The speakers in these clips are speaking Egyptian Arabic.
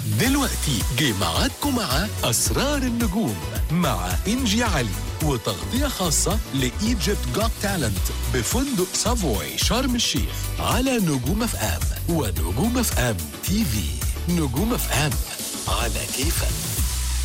دلوقتي جه ميعادكم مع أسرار النجوم مع إنجي علي وتغطية خاصة لإيجيبت جوت تالنت بفندق سافوي شرم الشيخ على نجوم اف ام ونجوم اف ام تي في نجوم اف ام على كيفك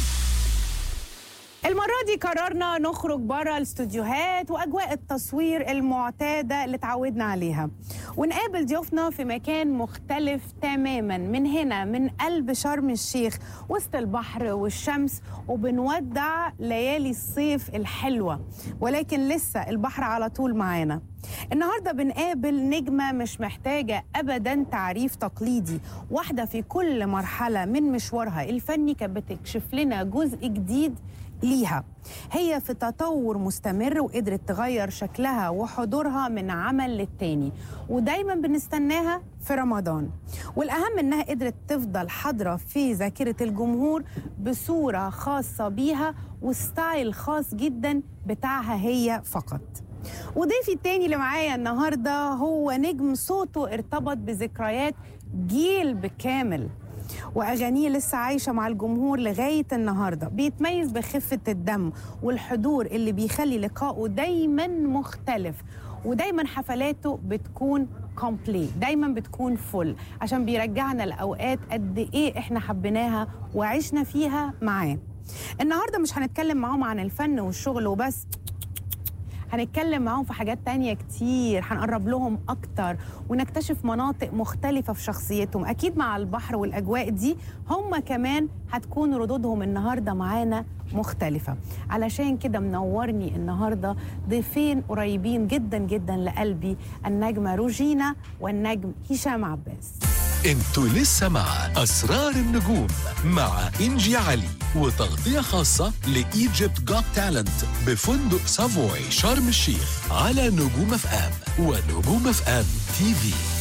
المرة دي قررنا نخرج بره الاستوديوهات وأجواء التصوير المعتادة اللي اتعودنا عليها ونقابل ضيوفنا في مكان مختلف تماما من هنا من قلب شرم الشيخ وسط البحر والشمس وبنودع ليالي الصيف الحلوة ولكن لسه البحر على طول معانا النهارده بنقابل نجمة مش محتاجة أبدا تعريف تقليدي واحدة في كل مرحلة من مشوارها الفني كانت بتكشف لنا جزء جديد ليها هي في تطور مستمر وقدرت تغير شكلها وحضورها من عمل للتاني ودايما بنستناها في رمضان والأهم إنها قدرت تفضل حاضرة في ذاكرة الجمهور بصورة خاصة بيها وستايل خاص جدا بتاعها هي فقط وضيفي التاني اللي معايا النهارده هو نجم صوته ارتبط بذكريات جيل بالكامل واغانيه لسه عايشه مع الجمهور لغايه النهارده بيتميز بخفه الدم والحضور اللي بيخلي لقائه دايما مختلف ودايما حفلاته بتكون كومبلي دايما بتكون فل عشان بيرجعنا لاوقات قد ايه احنا حبيناها وعشنا فيها معاه النهارده مش هنتكلم معاهم عن الفن والشغل وبس هنتكلم معاهم في حاجات تانية كتير هنقرب لهم أكتر ونكتشف مناطق مختلفة في شخصيتهم أكيد مع البحر والأجواء دي هم كمان هتكون ردودهم النهاردة معانا مختلفة علشان كده منورني النهاردة ضيفين قريبين جدا جدا لقلبي النجمة روجينا والنجم هشام عباس انتوا لسه مع أسرار النجوم مع إنجي علي وتغطية خاصة لإيجيبت جوت تالنت بفندق سافوي شرم الشيخ على نجوم اف ام ونجوم اف ام تي في